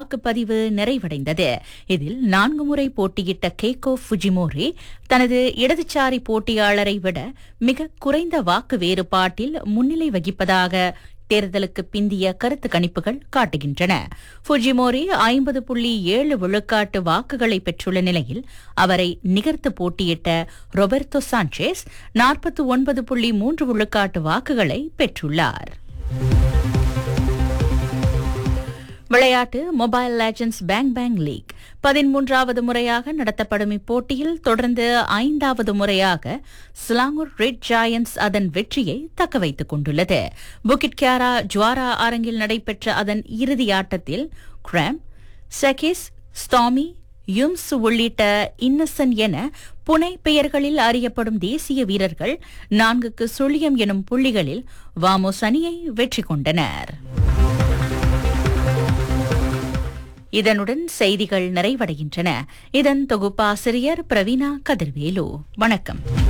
வாக்குப்பதிவு நிறைவடைந்தது இதில் நான்கு முறை போட்டியிட்ட கேகோ ஃபுஜிமோரி தனது இடதுசாரி போட்டியாளரை விட மிக குறைந்த வாக்கு வேறுபாட்டில் முன்னிலை வகிப்பதாக தேர்தலுக்கு பிந்திய கருத்து கணிப்புகள் காட்டுகின்றன ஃபுஜிமோரி ஐம்பது புள்ளி ஏழு விழுக்காட்டு வாக்குகளை பெற்றுள்ள நிலையில் அவரை நிகர்த்து போட்டியிட்ட ரொபர்டோ சாnchez நாற்பத்தி ஒன்பது புள்ளி மூன்று விழுக்காட்டு வாக்குகளை பெற்றுள்ளார் விளையாட்டு mobile legends bang bang league பதிமூன்றாவது முறையாக நடத்தப்படும் இப்போட்டியில் தொடர்ந்து ஐந்தாவது முறையாக ஸ்லாங்கூர் ரெட் ஜாயன்ட்ஸ் அதன் வெற்றியை தக்க வைத்துக் கொண்டுள்ளது புகிட் கியாரா ஜுவாரா அரங்கில் நடைபெற்ற அதன் இறுதி ஆட்டத்தில் கிராம் செகிஸ் ஸ்டாமி யும்ஸ் உள்ளிட்ட இன்னசென்ட் என புனை பெயர்களில் அறியப்படும் தேசிய வீரர்கள் நான்குக்கு சுழியம் எனும் புள்ளிகளில் வாமோஸ் அணியை வெற்றி கொண்டனர் இதனுடன் செய்திகள் நிறைவடைகின்றன இதன் தொகுப்பாசிரியர் பிரவீனா கதிர்வேலு வணக்கம்